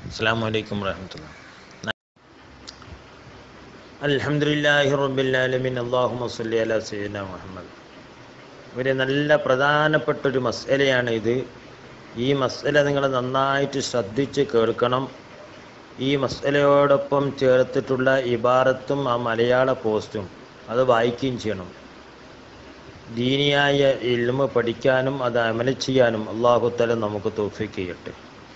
അസ്സാം വലൈക്കും വാഹമത്തുള്ള അൽഹംദുലില്ലാഹി റബ്ബിൽ ആലമീൻ അല്ലാഹുമ്മ സ്വല്ലി അലാ സയ്യിദിന മുഹമ്മദ് ഒരു നല്ല പ്രധാനപ്പെട്ട ഒരു മസ്അലയാണ് ഇത് ഈ മസ്അല നിങ്ങൾ നന്നായിട്ട് ശ്രദ്ധിച്ച് കേൾക്കണം ഈ മസ്അലയോടൊപ്പം ചേർത്തിട്ടുള്ള ഇബാറത്തും ആ മലയാള പോസ്റ്റും അത് വായിക്കുകയും ചെയ്യണം ദീനിയായ ഇൽമ പഠിക്കാനും അത് അമല ചെയ്യാനും അള്ളാഹുത്തല നമുക്ക് തോഫിക്ക് ചെയ്യട്ടെ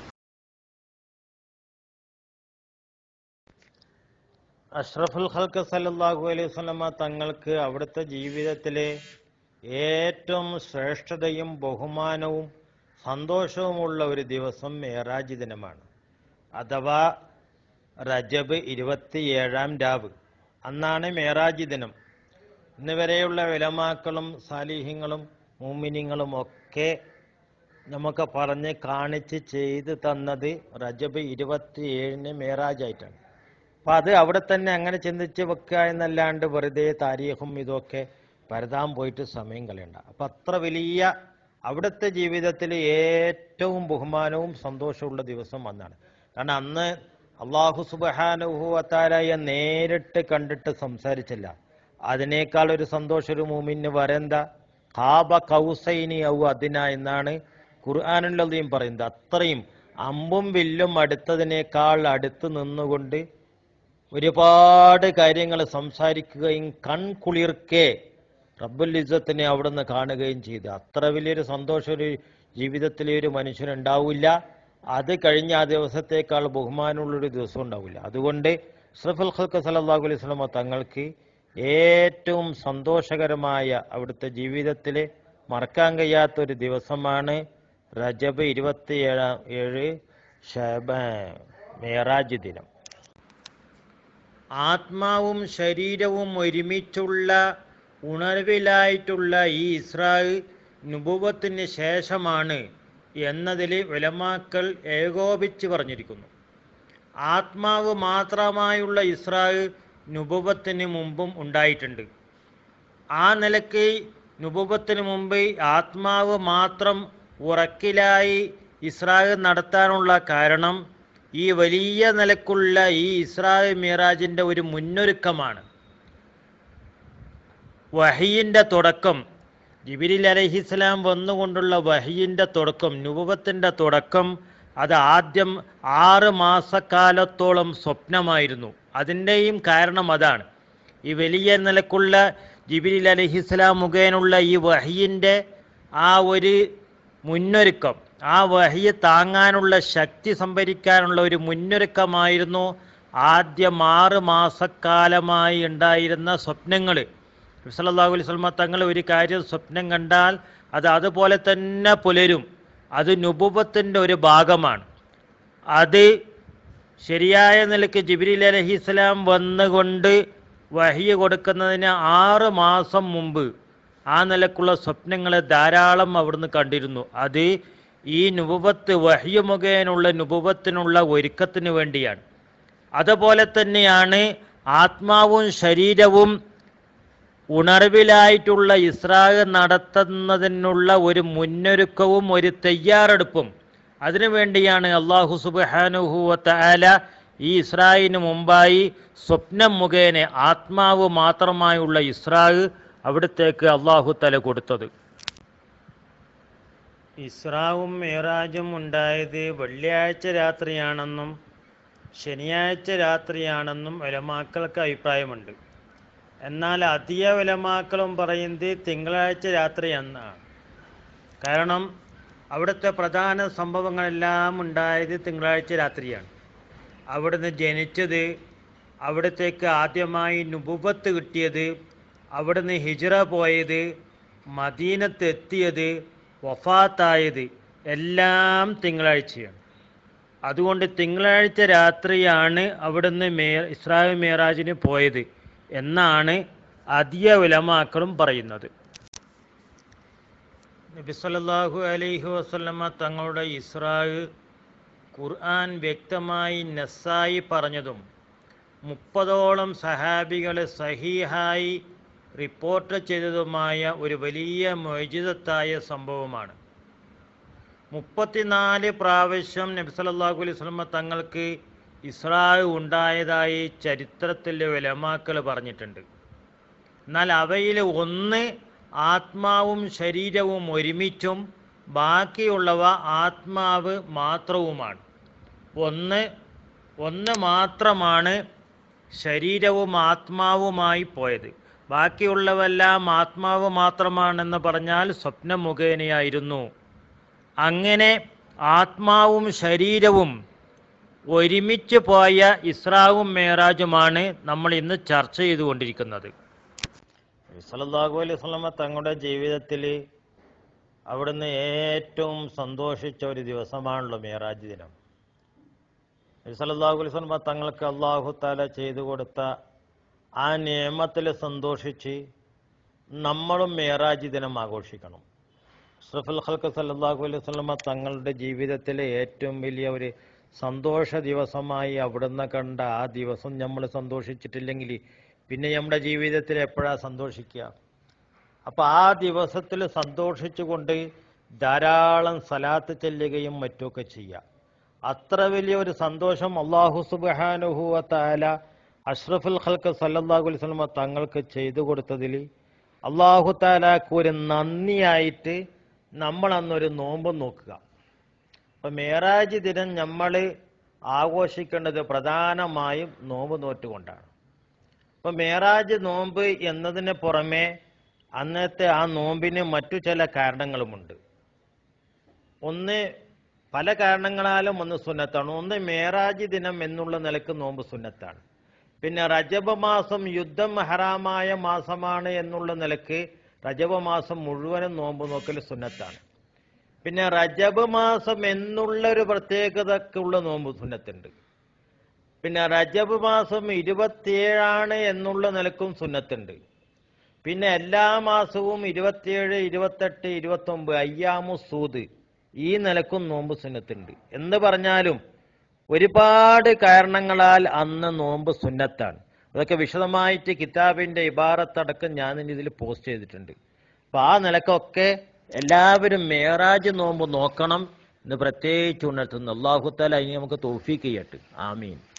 അഷ്റഫുൽ ഖൽക്ക് സല്ലല്ലാഹു അലൈഹി വസല്ലമ തങ്ങൾക്ക് അവിടുത്തെ ജീവിതത്തിലെ ഏറ്റവും ശ്രേഷ്ഠതയും ബഹുമാനവും സന്തോഷവുമുള്ള ഒരു ദിവസം മേറാജ് ദിനമാണ് അഥവാ റജബ് ഇരുപത്തിയേഴാം രാവ് അന്നാണ് മേറാജ് ദിനം ഇന്ന് വരെയുള്ള വിലമാക്കളും സാലിഹ്യങ്ങളും മൂമിനിങ്ങളും ഒക്കെ നമുക്ക് പറഞ്ഞ് കാണിച്ച് ചെയ്ത് തന്നത് റജബ് ഇരുപത്തിയേഴിന് മേറാജായിട്ടാണ് അപ്പം അത് അവിടെ തന്നെ അങ്ങനെ ചിന്തിച്ച് വെക്കുക എന്നല്ലാണ്ട് വെറുതെ താരീഖും ഇതൊക്കെ പരതാൻ പോയിട്ട് സമയം കളയണ്ട അപ്പം അത്ര വലിയ അവിടുത്തെ ജീവിതത്തിൽ ഏറ്റവും ബഹുമാനവും സന്തോഷമുള്ള ദിവസം അന്നാണ് കാരണം അന്ന് അള്ളാഹു സുബാനുഹുവത്താലായ നേരിട്ട് കണ്ടിട്ട് സംസാരിച്ചില്ല അതിനേക്കാൾ ഒരു സന്തോഷം ഒരു മൂമിന് വരെന്താ ഖാബ കൗസൈനി ഔ അതിന എന്നാണ് ഖുർആാനുള്ളതെയും പറയുന്നത് അത്രയും അമ്പും വില്ലും അടുത്തതിനേക്കാൾ അടുത്ത് നിന്നുകൊണ്ട് ഒരുപാട് കാര്യങ്ങൾ സംസാരിക്കുകയും കൺകുളിർക്കെ റബ്ബുൽ ഇസ്സത്തിനെ അവിടുന്ന് കാണുകയും ചെയ്തു അത്ര വലിയൊരു സന്തോഷം ഒരു ജീവിതത്തിലെ ഒരു മനുഷ്യനുണ്ടാവില്ല അത് കഴിഞ്ഞ ആ ദിവസത്തേക്കാൾ ബഹുമാനമുള്ളൊരു ദിവസം ഉണ്ടാവില്ല അതുകൊണ്ട് ഇസ്രഫുൽ ഖൽക്ക് സല്ലല്ലാഹു അലൈഹി വസല്ലമ തങ്ങൾക്ക് ഏറ്റവും സന്തോഷകരമായ അവിടുത്തെ ജീവിതത്തിൽ മറക്കാൻ കഴിയാത്ത ഒരു ദിവസമാണ് റജബ് ഇരുപത്തിയേഴാം ഏഴ് ഷബ മേറാജ് ദിനം ആത്മാവും ശരീരവും ഒരുമിച്ചുള്ള ഉണർവിലായിട്ടുള്ള ഈ ഇസ്രായേൽ നുപുവത്തിന് ശേഷമാണ് എന്നതിൽ വിലമാക്കൾ ഏകോപിച്ച് പറഞ്ഞിരിക്കുന്നു ആത്മാവ് മാത്രമായുള്ള ഇസ്രായേൽ നുപുവത്തിന് മുമ്പും ഉണ്ടായിട്ടുണ്ട് ആ നിലയ്ക്ക് നുപുവത്തിന് മുമ്പ് ആത്മാവ് മാത്രം ഉറക്കിലായി ഇസ്രായേൽ നടത്താനുള്ള കാരണം ഈ വലിയ നിലക്കുള്ള ഈ ഇസ്രായേൽ മിറാജിൻ്റെ ഒരു മുന്നൊരുക്കമാണ് വഹിയിൻ്റെ തുടക്കം ജിബിരിൽ അലഹിസ്ലാം വന്നുകൊണ്ടുള്ള വഹിയിൻ്റെ തുടക്കം നുപത്തിൻ്റെ തുടക്കം അത് ആദ്യം ആറ് മാസക്കാലത്തോളം സ്വപ്നമായിരുന്നു അതിൻ്റെയും കാരണം അതാണ് ഈ വലിയ നിലക്കുള്ള ജിബിരിൽ അലഹിസ്ലാം മുഖേനുള്ള ഈ വഹിയിൻ്റെ ആ ഒരു മുന്നൊരുക്കം ആ വഹിയ താങ്ങാനുള്ള ശക്തി സംഭരിക്കാനുള്ള ഒരു മുന്നൊരുക്കമായിരുന്നു ആദ്യം ആറ് മാസക്കാലമായി ഉണ്ടായിരുന്ന സ്വപ്നങ്ങൾ സല്ലല്ലാഹു അലൈഹി വസല്ലമ തങ്ങൾ ഒരു കാര്യം സ്വപ്നം കണ്ടാൽ അത് അതുപോലെ തന്നെ പുലരും അത് നുബുബത്തിൻ്റെ ഒരു ഭാഗമാണ് അത് ശരിയായ നിലയ്ക്ക് ജിബിരിൽ അലഹി ഇസ്ലാം വന്നുകൊണ്ട് വഹിയ കൊടുക്കുന്നതിന് ആറ് മാസം മുമ്പ് ആ നിലക്കുള്ള സ്വപ്നങ്ങൾ ധാരാളം അവിടുന്ന് കണ്ടിരുന്നു അത് ഈ നുപുബത്ത് വഹിയ മുഖേനുള്ള നുപുബത്തിനുള്ള ഒരുക്കത്തിന് വേണ്ടിയാണ് അതുപോലെ തന്നെയാണ് ആത്മാവും ശരീരവും ഉണർവിലായിട്ടുള്ള ഇസ്രായേൽ നടത്തുന്നതിനുള്ള ഒരു മുന്നൊരുക്കവും ഒരു തയ്യാറെടുപ്പും അതിനുവേണ്ടിയാണ് അള്ളാഹു സുബാനുഹുവത്ത ആല ഈ ഇസ്രായേലിന് മുമ്പായി സ്വപ്നം മുഖേന ആത്മാവ് മാത്രമായുള്ള ഇസ്രായേൽ അവിടത്തേക്ക് അള്ളാഹു തല കൊടുത്തത് ഇസ്രാവും മേറാജും ഉണ്ടായത് വെള്ളിയാഴ്ച രാത്രിയാണെന്നും ശനിയാഴ്ച രാത്രിയാണെന്നും വിലമാക്കൾക്ക് അഭിപ്രായമുണ്ട് എന്നാൽ അധിക വിലമാക്കളും പറയുന്നത് തിങ്കളാഴ്ച രാത്രി എന്നാണ് കാരണം അവിടുത്തെ പ്രധാന സംഭവങ്ങളെല്ലാം ഉണ്ടായത് തിങ്കളാഴ്ച രാത്രിയാണ് അവിടുന്ന് ജനിച്ചത് അവിടത്തേക്ക് ആദ്യമായി നുബുബത്ത് കിട്ടിയത് അവിടുന്ന് ഹിജറ പോയത് മദീനത്ത് എത്തിയത് വഫാത്തായത് എല്ലാം തിങ്കളാഴ്ചയാണ് അതുകൊണ്ട് തിങ്കളാഴ്ച രാത്രിയാണ് അവിടുന്ന് മേ ഇസ്രായേൽ മേറാജിന് പോയത് എന്നാണ് അധിക വിലമാക്കളും പറയുന്നത് നബി സല്ലല്ലാഹു അലൈഹി വസല്ലമ തങ്ങളുടെ ഇസ്രായേൽ ഖുർആൻ വ്യക്തമായി നസ്സായി പറഞ്ഞതും മുപ്പതോളം സഹാബികൾ സഹീഹായി റിപ്പോർട്ട് ചെയ്തതുമായ ഒരു വലിയ മൊയ്ജിതത്തായ സംഭവമാണ് മുപ്പത്തിനാല് പ്രാവശ്യം നബി സല്ലല്ലാഹു അലൈഹി വസല്ലമ തങ്ങൾക്ക് ഇസ്രാവ് ഉണ്ടായതായി ചരിത്രത്തിലെ വിലമാക്കൾ പറഞ്ഞിട്ടുണ്ട് എന്നാൽ അവയിൽ ഒന്ന് ആത്മാവും ശരീരവും ഒരുമിച്ചും ബാക്കിയുള്ളവ ആത്മാവ് മാത്രവുമാണ് ഒന്ന് ഒന്ന് മാത്രമാണ് ശരീരവും ആത്മാവുമായി പോയത് ബാക്കിയുള്ളവെല്ലാം ആത്മാവ് മാത്രമാണെന്ന് പറഞ്ഞാൽ സ്വപ്ന മുഖേനയായിരുന്നു അങ്ങനെ ആത്മാവും ശരീരവും ഒരുമിച്ച് പോയ ഇസ്രാവും മേറാജുമാണ് നമ്മൾ ഇന്ന് ചർച്ച ചെയ്തുകൊണ്ടിരിക്കുന്നത് സല്ലല്ലാഹു അലൈഹി വസല്ലമ തങ്ങളുടെ ജീവിതത്തിൽ അവിടുന്ന് ഏറ്റവും സന്തോഷിച്ച ഒരു ദിവസമാണല്ലോ മേറാജ് ദിനം നബി സല്ലല്ലാഹു അലൈഹി വസല്ലമ തങ്ങൾക്ക് അള്ളാഹു താല ചെയ്തു കൊടുത്ത ആ നിയമത്തിൽ സന്തോഷിച്ച് നമ്മളും മേറാജ് ദിനം ആഘോഷിക്കണം അഷ്റഫുൽ ഖൽക്ക് സല്ലല്ലാഹു അലൈഹി വസല്ലമ തങ്ങളുടെ ജീവിതത്തിലെ ഏറ്റവും വലിയ ഒരു സന്തോഷ ദിവസമായി അവിടുന്ന് കണ്ട ആ ദിവസം നമ്മൾ സന്തോഷിച്ചിട്ടില്ലെങ്കിൽ പിന്നെ നമ്മുടെ ജീവിതത്തിൽ എപ്പോഴാ സന്തോഷിക്കുക അപ്പൊ ആ ദിവസത്തിൽ സന്തോഷിച്ചുകൊണ്ട് ധാരാളം സലാത്ത് ചെല്ലുകയും മറ്റുമൊക്കെ ചെയ്യാം അത്ര വലിയ ഒരു സന്തോഷം അള്ളാഹു സുബാനുഹുവ താല അഷ്റഫുൽ ഖൽക്ക് സല്ലല്ലാഹു അലൈഹി വസല്ലമ തങ്ങൾക്ക് ചെയ്തു കൊടുത്തതിൽ അള്ളാഹു താലാക്ക് ഒരു നന്ദിയായിട്ട് നമ്മൾ അന്നൊരു നോമ്പ് നോക്കുക അപ്പൊ മേറാജ് ദിനം നമ്മൾ ആഘോഷിക്കേണ്ടത് പ്രധാനമായും നോമ്പ് നോറ്റുകൊണ്ടാണ് അപ്പൊ മേറാജ് നോമ്പ് എന്നതിന് പുറമെ അന്നത്തെ ആ നോമ്പിന് മറ്റു ചില കാരണങ്ങളുമുണ്ട് ഒന്ന് പല കാരണങ്ങളാലും ഒന്ന് സുന്നത്താണ് ഒന്ന് മേറാജ് ദിനം എന്നുള്ള നിലക്ക് നോമ്പ് സുന്നത്താണ് പിന്നെ റജബ മാസം യുദ്ധം ഹറാമായ മാസമാണ് എന്നുള്ള നിലക്ക് റജബ മാസം മുഴുവനും നോമ്പ് നോക്കൽ സുന്നത്താണ് പിന്നെ റജബ് മാസം എന്നുള്ള ഒരു പ്രത്യേകതക്കുള്ള നോമ്പ് സുന്നത്തുണ്ട് പിന്നെ റജബ് മാസം ഇരുപത്തിയേഴാണ് എന്നുള്ള നിലക്കും സുന്നത്തുണ്ട് പിന്നെ എല്ലാ മാസവും ഇരുപത്തിയേഴ് ഇരുപത്തെട്ട് ഇരുപത്തൊമ്പത് അയ്യാമു സൂദ് ഈ നിലക്കും നോമ്പ് സുന്നത്തുണ്ട് എന്ന് പറഞ്ഞാലും ഒരുപാട് കാരണങ്ങളാൽ അന്ന് നോമ്പ് സുന്നത്താണ് അതൊക്കെ വിശദമായിട്ട് കിതാബിന്റെ ഇബാറത്തടക്കം ഞാൻ ഇതിൽ പോസ്റ്റ് ചെയ്തിട്ടുണ്ട് അപ്പൊ ആ നിലക്കൊക്കെ എല്ലാവരും മേറാജ് നോമ്പ് നോക്കണം എന്ന് പ്രത്യേകിച്ച് ഉണർത്തുന്നു അള്ളാഹുത്താല അതിന് നമുക്ക് തോഫീക്ക് ചെയ്യട്ടെ ആമീൻ